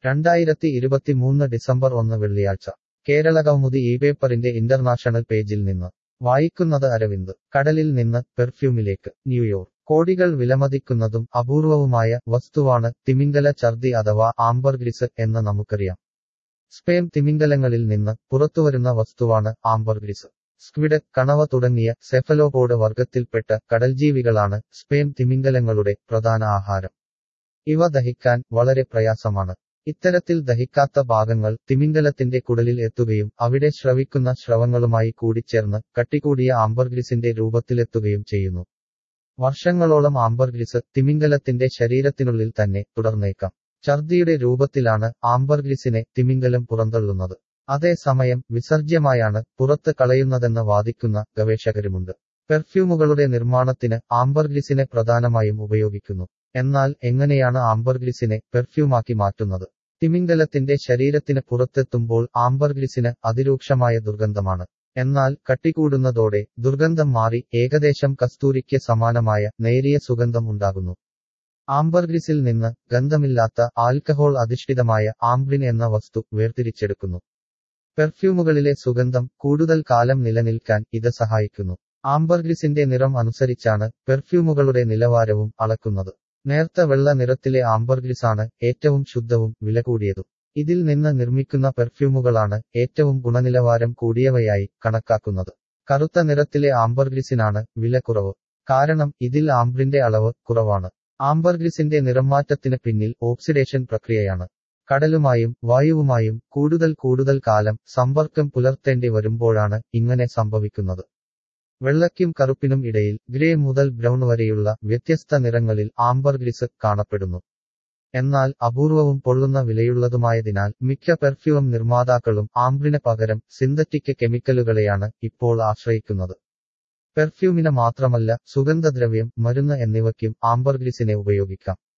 രണ്ടായിരത്തി ഇരുപത്തിമൂന്ന് ഡിസംബർ ഒന്ന് വെള്ളിയാഴ്ച കേരള കൗമുദി ഈ പേപ്പറിന്റെ ഇന്റർനാഷണൽ പേജിൽ നിന്ന് വായിക്കുന്നത് അരവിന്ദ് കടലിൽ നിന്ന് പെർഫ്യൂമിലേക്ക് ന്യൂയോർക്ക് കോടികൾ വിലമതിക്കുന്നതും അപൂർവവുമായ വസ്തുവാണ് തിമിംഗല ഛർദി അഥവാ ആംബർഗ്രിസ് എന്ന് നമുക്കറിയാം സ്പേം തിമിംഗലങ്ങളിൽ നിന്ന് പുറത്തുവരുന്ന വസ്തുവാണ് ആംബർഗ്രിസ് സ്ക്വിഡ് കണവ തുടങ്ങിയ സെഫലോപോഡ് വർഗത്തിൽപ്പെട്ട കടൽജീവികളാണ് സ്പേം തിമിംഗലങ്ങളുടെ പ്രധാന ആഹാരം ഇവ ദഹിക്കാൻ വളരെ പ്രയാസമാണ് ഇത്തരത്തിൽ ദഹിക്കാത്ത ഭാഗങ്ങൾ തിമിംഗലത്തിന്റെ കുടലിൽ എത്തുകയും അവിടെ ശ്രവിക്കുന്ന ശ്രവങ്ങളുമായി കൂടിച്ചേർന്ന് കട്ടികൂടിയ ആംബർഗ്രിസിന്റെ രൂപത്തിലെത്തുകയും ചെയ്യുന്നു വർഷങ്ങളോളം ആംബർഗ്രിസ് തിമിംഗലത്തിന്റെ ശരീരത്തിനുള്ളിൽ തന്നെ തുടർന്നേക്കാം ഛർദിയുടെ രൂപത്തിലാണ് ആംബർഗ്രിസിനെ തിമിംഗലം പുറന്തള്ളുന്നത് അതേസമയം വിസർജ്യമായാണ് പുറത്ത് കളയുന്നതെന്ന് വാദിക്കുന്ന ഗവേഷകരുമുണ്ട് പെർഫ്യൂമുകളുടെ നിർമ്മാണത്തിന് ആംബർഗ്രിസിനെ പ്രധാനമായും ഉപയോഗിക്കുന്നു എന്നാൽ എങ്ങനെയാണ് ആംബർഗ്രിസിനെ പെർഫ്യൂമാക്കി മാറ്റുന്നത് തിമിംഗലത്തിന്റെ ശരീരത്തിന് പുറത്തെത്തുമ്പോൾ ആംബർഗ്രിസിന് അതിരൂക്ഷമായ ദുർഗന്ധമാണ് എന്നാൽ കട്ടികൂടുന്നതോടെ ദുർഗന്ധം മാറി ഏകദേശം കസ്തൂരിക്ക് സമാനമായ നേരിയ സുഗന്ധം ഉണ്ടാകുന്നു ആംബർഗ്രിസിൽ നിന്ന് ഗന്ധമില്ലാത്ത ആൽക്കഹോൾ അധിഷ്ഠിതമായ ആംബ്രിൻ എന്ന വസ്തു വേർതിരിച്ചെടുക്കുന്നു പെർഫ്യൂമുകളിലെ സുഗന്ധം കൂടുതൽ കാലം നിലനിൽക്കാൻ ഇത് സഹായിക്കുന്നു ആംബർഗ്രിസിന്റെ നിറം അനുസരിച്ചാണ് പെർഫ്യൂമുകളുടെ നിലവാരവും അളക്കുന്നത് നേർത്ത വെള്ള നിറത്തിലെ ആംബർഗ്രിസാണ് ഏറ്റവും ശുദ്ധവും വില കൂടിയതും ഇതിൽ നിന്ന് നിർമ്മിക്കുന്ന പെർഫ്യൂമുകളാണ് ഏറ്റവും ഗുണനിലവാരം കൂടിയവയായി കണക്കാക്കുന്നത് കറുത്ത നിറത്തിലെ ആംബർഗ്രിസിനാണ് വില കുറവ് കാരണം ഇതിൽ ആംബ്രിന്റെ അളവ് കുറവാണ് ആംബർഗ്രിസിന്റെ നിറമാറ്റത്തിന് പിന്നിൽ ഓക്സിഡേഷൻ പ്രക്രിയയാണ് കടലുമായും വായുവുമായും കൂടുതൽ കൂടുതൽ കാലം സമ്പർക്കം പുലർത്തേണ്ടി വരുമ്പോഴാണ് ഇങ്ങനെ സംഭവിക്കുന്നത് വെള്ളയ്ക്കും കറുപ്പിനും ഇടയിൽ ഗ്രേ മുതൽ ബ്രൗൺ വരെയുള്ള വ്യത്യസ്ത നിറങ്ങളിൽ ആംബർഗ്രിസ് കാണപ്പെടുന്നു എന്നാൽ അപൂർവവും പൊള്ളുന്ന വിലയുള്ളതുമായതിനാൽ മിക്ക പെർഫ്യൂം നിർമ്മാതാക്കളും ആംബ്രിന് പകരം സിന്തറ്റിക് കെമിക്കലുകളെയാണ് ഇപ്പോൾ ആശ്രയിക്കുന്നത് പെർഫ്യൂമിന് മാത്രമല്ല സുഗന്ധദ്രവ്യം മരുന്ന് എന്നിവയ്ക്കും ആംബർഗ്രിസിനെ ഉപയോഗിക്കാം